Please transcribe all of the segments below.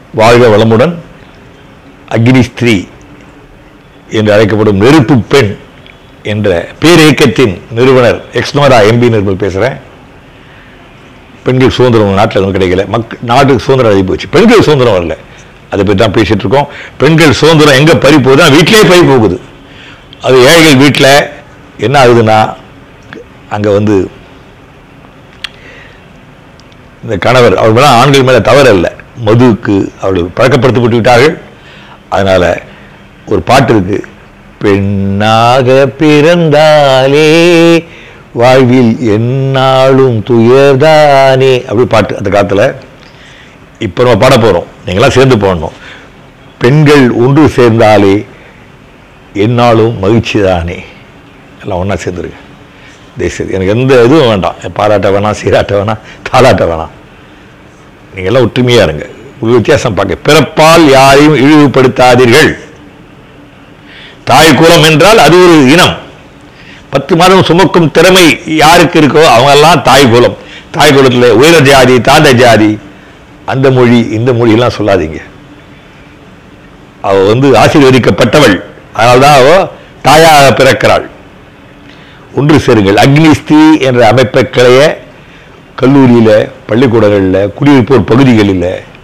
வாழ்க வளமுடன் அக்னி ஸ்திரீ என்று அழைக்கப்படும் நெருப்பு பெண் என்ற பேரியக்கத்தின் நிறுவனர் எக்ஸ்னோரா எம்பி நிர்மல் பேசுகிறேன் பெண்கள் சுதந்திரம் நாட்டில் ஒன்றும் கிடைக்கல மக் நாட்டுக்கு சுதந்திரம் அழகி போச்சு பெண்கள் சுதந்திரம் வரல அதை பற்றி தான் பேசிட்டு இருக்கோம் பெண்கள் சுதந்திரம் எங்கே பறி போகுதுன்னா வீட்டிலே பறி போகுது அது ஏழைகள் வீட்டில் என்ன ஆகுதுன்னா அங்கே வந்து இந்த கணவர் அவர் மேலே ஆண்கள் மேலே தவறு அல்ல மதுவுக்கு அவர்கள் பழக்கப்படுத்தப்பட்டு விட்டார்கள் அதனால ஒரு பாட்டு இருக்கு பெண்ணாக பிறந்தாலே வாழ்வில் எந்நாளும் துயர்தானே அப்படி பாட்டு அந்த காலத்தில் இப்போ நம்ம பாட போகிறோம் நீங்களாம் சேர்ந்து பாடணும் பெண்கள் ஒன்று சேர்ந்தாலே எந்நாளும் மகிழ்ச்சி தானே எல்லாம் ஒன்றா சேர்ந்துருங்க தேசியது எனக்கு எந்த இதுவும் வேண்டாம் பாராட்ட வேணாம் சீராட்ட வேணாம் தாளாட்ட வேணாம் நீங்கள் எல்லாம் ஒற்றுமையாக இருங்க ஒரு வித்தியாசம் பார்க்க பிறப்பால் யாரையும் இழிவுபடுத்தாதீர்கள் தாய் குலம் என்றால் அது ஒரு இனம் பத்து மாதம் சுமக்கும் திறமை யாருக்கு இருக்கோ அவங்கெல்லாம் தாய் குலம் தாய் குலத்தில் உயர ஜாதி தாண்ட ஜாதி அந்த மொழி இந்த மொழியெல்லாம் சொல்லாதீங்க அவ வந்து ஆசீர்வதிக்கப்பட்டவள் அதனால்தான் அவ தாயாக பிறக்கிறாள் ஒன்று சேருங்கள் அக்னிஸ்திரி என்ற அமைப்பை கிளைய கல்லூரியில் பள்ளிக்கூடங்களில் குடியிருப்போர் பகுதிகளில்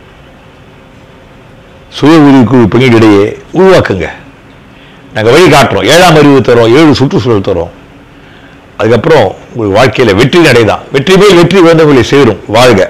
சுய உதவிக்குழு பெண்களிடையே உருவாக்குங்க நாங்கள் வழி காட்டுறோம் ஏழாம் அறிவு தரோம் ஏழு சுற்றுச்சூழல் தரோம் அதுக்கப்புறம் உங்கள் வாழ்க்கையில் வெற்றி நடைதான் வெற்றி மேல் வெற்றி வேண்டவர்களை சேரும் வாழ்க